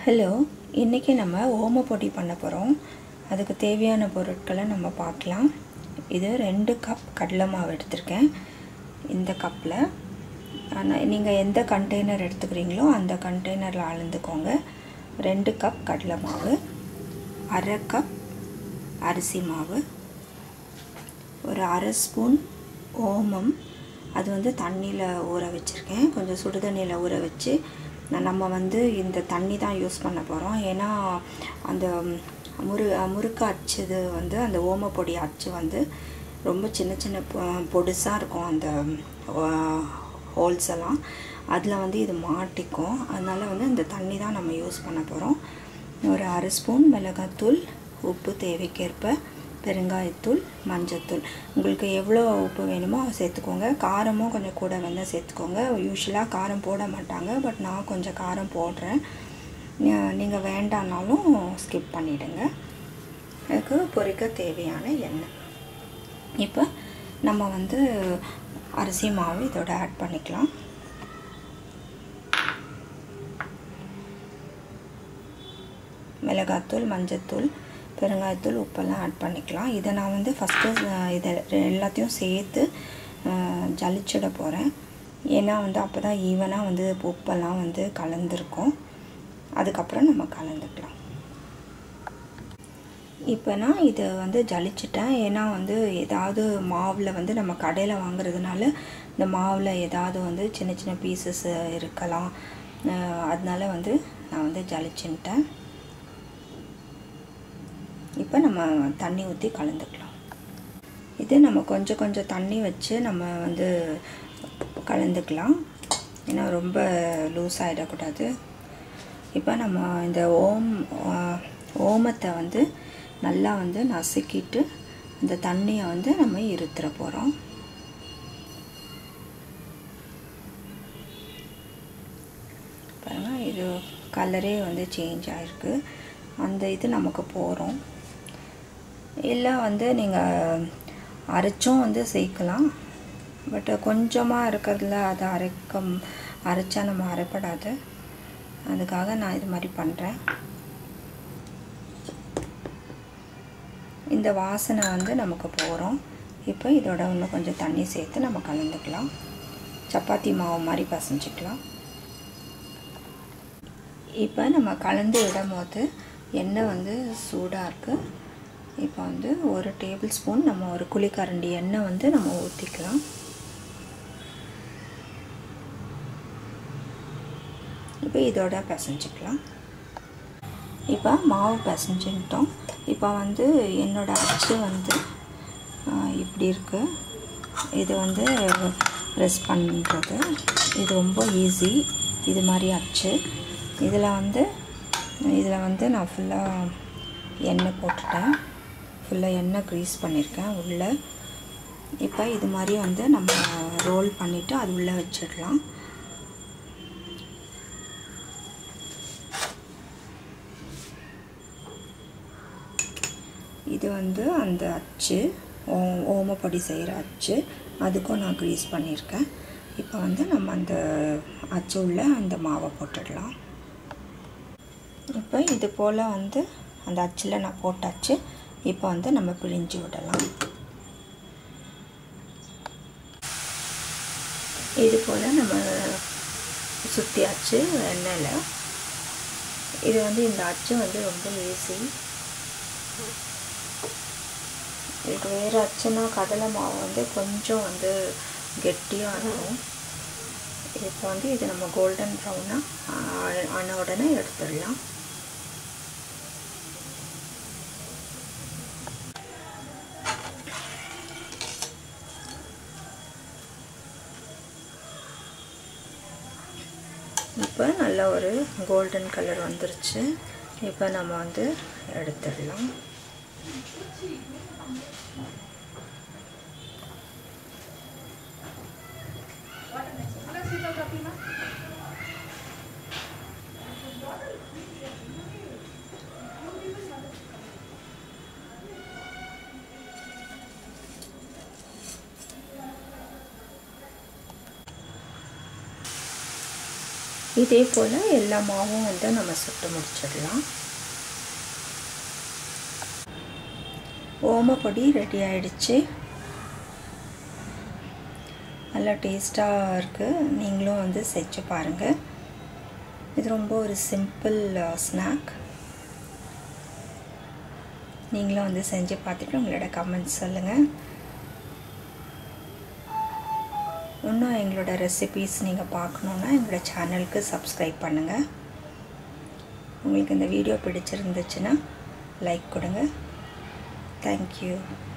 hello இன்றைக்கி நம்ம ஓம பொடி பண்ண போகிறோம் அதுக்கு தேவையான பொருட்களை நம்ம பார்க்கலாம் இது ரெண்டு கப் கடலை மாவு எடுத்திருக்கேன் இந்த கப்பில் ஆனால் நீங்கள் எந்த கண்டெய்னர் எடுத்துக்கிறீங்களோ அந்த கண்டெய்னரில் அளந்துக்கோங்க ரெண்டு கப் கடலை மாவு அரை கப் அரிசி மாவு ஒரு அரை ஸ்பூன் ஓமம் அது வந்து தண்ணியில் ஊற வச்சுருக்கேன் கொஞ்சம் சுடு தண்ணியில் ஊற வச்சு நம்ம வந்து இந்த தண்ணி தான் யூஸ் பண்ண போகிறோம் ஏன்னா அந்த முரு முறுக்கு அச்சுது வந்து அந்த ஓமப்பொடி அச்சு வந்து ரொம்ப சின்ன சின்ன பொடுசாக இருக்கும் அந்த ஹோல்ஸ் எல்லாம் அதில் வந்து இது மாட்டிக்கும் அதனால் வந்து இந்த தண்ணி தான் நம்ம யூஸ் பண்ண போகிறோம் ஒரு அரை ஸ்பூன் மிளகாத்தூள் உப்பு தேவைக்கேற்ப பெருங்காயத்தூள் மஞ்சத்தூள் உங்களுக்கு எவ்வளோ உப்பு வேணுமோ சேர்த்துக்கோங்க காரமும் கொஞ்சம் கூட வந்து சேர்த்துக்கோங்க யூஸ்வலாக காரம் போட மாட்டாங்க பட் நான் கொஞ்சம் காரம் போடுறேன் நீங்கள் வேண்டானாலும் ஸ்கிப் பண்ணிவிடுங்க அதுக்கு பொரிக்க தேவையான எண்ணெய் இப்போ நம்ம வந்து அரிசி மாவு இதோட ஆட் பண்ணிக்கலாம் மிளகாத்தூள் மஞ்சத்தூள் பெருங்காயத்தூள் உப்பெல்லாம் ஆட் பண்ணிக்கலாம் இதை நான் வந்து ஃபஸ்ட்டு இதை எல்லாத்தையும் சேர்த்து ஜலிச்சிட போகிறேன் ஏன்னா வந்து அப்போ தான் ஈவனாக வந்து உப்பெல்லாம் வந்து கலந்துருக்கும் அதுக்கப்புறம் நம்ம கலந்துக்கலாம் இப்போ நான் இதை வந்து ஜலிச்சிட்டேன் ஏன்னா வந்து ஏதாவது மாவில் வந்து நம்ம கடையில் வாங்குறதுனால இந்த மாவில் ஏதாவது வந்து சின்ன சின்ன பீசஸ் இருக்கலாம் அதனால வந்து நான் வந்து ஜலிச்சுன்ட்டேன் இப்போ நம்ம தண்ணி ஊற்றி கலந்துக்கலாம் இது நம்ம கொஞ்சம் கொஞ்சம் தண்ணி வச்சு நம்ம வந்து கலந்துக்கலாம் ஏன்னா ரொம்ப லூஸ் ஆகிடக்கூடாது இப்போ நம்ம இந்த ஓம் ஓமத்தை வந்து நல்லா வந்து நசுக்கிட்டு அந்த தண்ணியை வந்து நம்ம இருத்துற போகிறோம் பாருங்கள் இது கலரே வந்து சேஞ்ச் ஆகிருக்கு அந்த இது நமக்கு போகிறோம் இல்லை வந்து நீங்கள் அரைச்சும் வந்து சேர்க்கலாம் பட் கொஞ்சமாக இருக்கிறதுல அதை அரைக்க அரைச்சா நம்ம அரைப்படாது அதுக்காக நான் இது மாதிரி பண்ணுறேன் இந்த வாசனை வந்து நமக்கு போகிறோம் இப்போ இதோட இன்னும் கொஞ்சம் தண்ணி சேர்த்து நம்ம கலந்துக்கலாம் சப்பாத்தி மாவு மாதிரி பசைஞ்சிக்கலாம் இப்போ நம்ம கலந்து விடும் போது எண்ணெய் வந்து சூடாக இருக்குது இப்போ வந்து ஒரு டேபிள் ஸ்பூன் நம்ம ஒரு குழிக்கரண்டி எண்ணெய் வந்து நம்ம ஊற்றிக்கலாம் இப்போ இதோட பிசைஞ்சிக்கலாம் இப்போ மாவு பிசைஞ்சுட்டோம் இப்போ வந்து என்னோடய அச்சு வந்து இப்படி இருக்குது இது வந்து ப்ரெஸ் பண்ணுறது இது ரொம்ப ஈஸி இது மாதிரி அச்சு இதில் வந்து இதில் வந்து நான் ஃபுல்லாக எண்ணெய் போட்டுட்டேன் ஃபுல்லாக எண்ணெய் க்ரீஸ் பண்ணியிருக்கேன் உள்ளே இப்போ இது மாதிரி வந்து நம்ம ரோல் பண்ணிவிட்டு அது உள்ளே வச்சிடலாம் இது வந்து அந்த அச்சு ஓ ஓமப்பொடி செய்கிற அச்சு அதுக்கும் நான் க்ரீஸ் பண்ணியிருக்கேன் இப்போ வந்து நம்ம அந்த அச்சு உள்ள அந்த மாவை போட்டுடலாம் இப்போ இது போல் வந்து அந்த அச்சில் நான் போட்டாச்சு இப்போ வந்து நம்ம பிழிஞ்சு விடலாம் இது போல் நம்ம சுற்றியாச்சு எண்ணெயில் இது வந்து இந்த அச்சு வந்து ரொம்ப ஈஸி இதுக்கு வேறு அச்சுனா கடலை மாவு வந்து கொஞ்சம் வந்து கெட்டியாக இருக்கும் இப்போ வந்து இது நம்ம கோல்டன் ப்ரௌனாக ஆன உடனே எடுத்துடலாம் இப்போ நல்ல ஒரு கோல்டன் கலர் வந்துருச்சு இப்போ நம்ம வந்து எடுத்துடலாம் இதே போல் எல்லா மாவும் வந்து நம்ம சுட்டு முடிச்சிடலாம் ஓமப்பொடி ரெடி ஆயிடுச்சு நல்லா டேஸ்ட்டாக இருக்குது நீங்களும் வந்து செஞ்சு பாருங்கள் இது ரொம்ப ஒரு சிம்பிள் ஸ்நாக் நீங்களும் வந்து செஞ்சு பார்த்துட்டு உங்களோட கமெண்ட்ஸ் சொல்லுங்கள் இன்னும் எங்களோட ரெசிபீஸ் நீங்கள் பார்க்கணுன்னா எங்களோட சேனலுக்கு சப்ஸ்கிரைப் பண்ணுங்கள் உங்களுக்கு இந்த வீடியோ பிடிச்சிருந்துச்சுன்னா லைக் கொடுங்க தேங்க்யூ